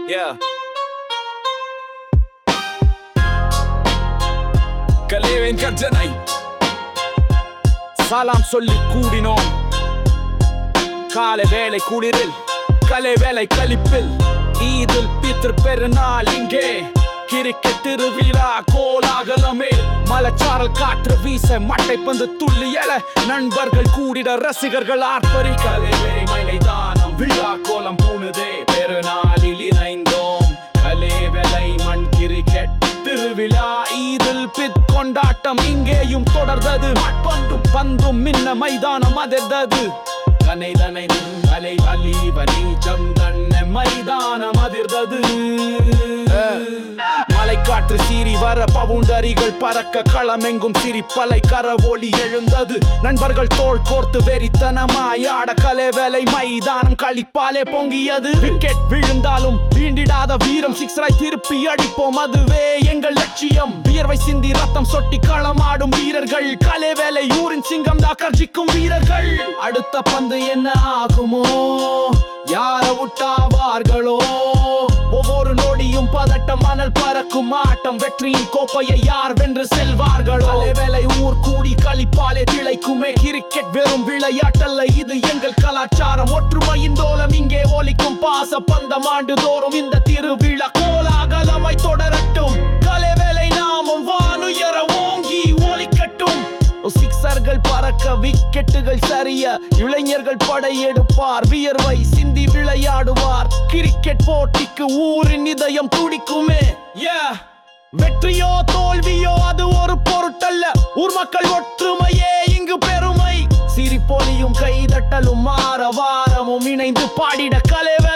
Yeah. கலேவின் கர்ஜனை சலாம் சொல்லி கூடினோம் காலை வேலை குளிரில் கலை வேலை கழிப்பில் ஈதில் பித்ர் பெருநாள் இங்கே கிரிக்கெட் திருவிழா கோலாகலமே மலைச்சாரல் காற்று வீச மட்டை பந்து துள்ளி எழ நண்பர்கள் கூடிட ரசிகர்கள் ஆர்ப்பரிக்க கலை மைதானம் விழா கோலம் பூணுதே பெருநாளில் இணைந்தோம் கலே வேலை மண் கிரிக்கெட் திருவிழா ஈதில் பித் கொண்டாட்டம் இங்கேயும் தொடர்ந்தது மட்பந்தும் பந்தும் மின்ன மைதானம் அதிர்ந்தது கனை தனை அலை வலி வலீச்சம் தன்னை மைதானம் அதிர்ந்தது மலைக்காற்று சீறி வர பவுண்டரிகள் பறக்க களமெங்கும் சிரிப்பலை கரவொலி எழுந்தது நண்பர்கள் தோள் கோர்த்து வெறித்தனமாய் ஆட கலை வேலை மைதானம் களிப்பாலே பொங்கியது விக்கெட் விழுந்தாலும் வீண்டிடாத வீரம் சிக்ஸராய் திருப்பி அடிப்போம் அதுவே எங்கள் லட்சியம் வியர்வை சிந்தி ரத்தம் சொட்டி களமாடும் வீரர்கள் கலை வேலை ஊரின் சிங்கம் தாக்கர்ஜிக்கும் வீரர்கள் அடுத்த பந்து என்ன ஆகுமோ யார விட்டாவார்களோ ஒவ்வொரு நொடியும் பதட்டம் மணல் பறக்கும் ஆட்டம் வெற்றியின் கோப்பையை யார் வென்று செல்வார்களோ வேலை ஊர் கூடி களிப்பாலே திளைக்குமே கிரிக்கெட் வெறும் விளையாட்டல்ல இது எங்கள் கலாச்சாரம் ஒற்றுமையின் தோலம் இங்கே ஒலிக்கும் பாச பந்தம் ஆண்டுதோறும் இந்த திருவிழா கோலாகலமாய் தொடரட்டும் கலை வேலை நாமும் வானுயர ஓங்கி ஒலிக்கட்டும் சிக்ஸர்கள் பறக்க விக்கெட்டுகள் சரிய இளைஞர்கள் படையெடுப்பார் வியர்வை சிந்தி விளையாடுவார் கிரிக்கெட் போட்டிக்கு ஊரின் இதயம் துடிக்குமே Yeah. வெற்றியோ தோல்வியோ அது ஒரு பொருட்டல்ல ஊர் மக்கள் ஒற்றுமையே இங்கு பெருமை சிரிப்பொலியும் கைதட்டலும் மாற வாரமும் இணைந்து பாடிட கலைவே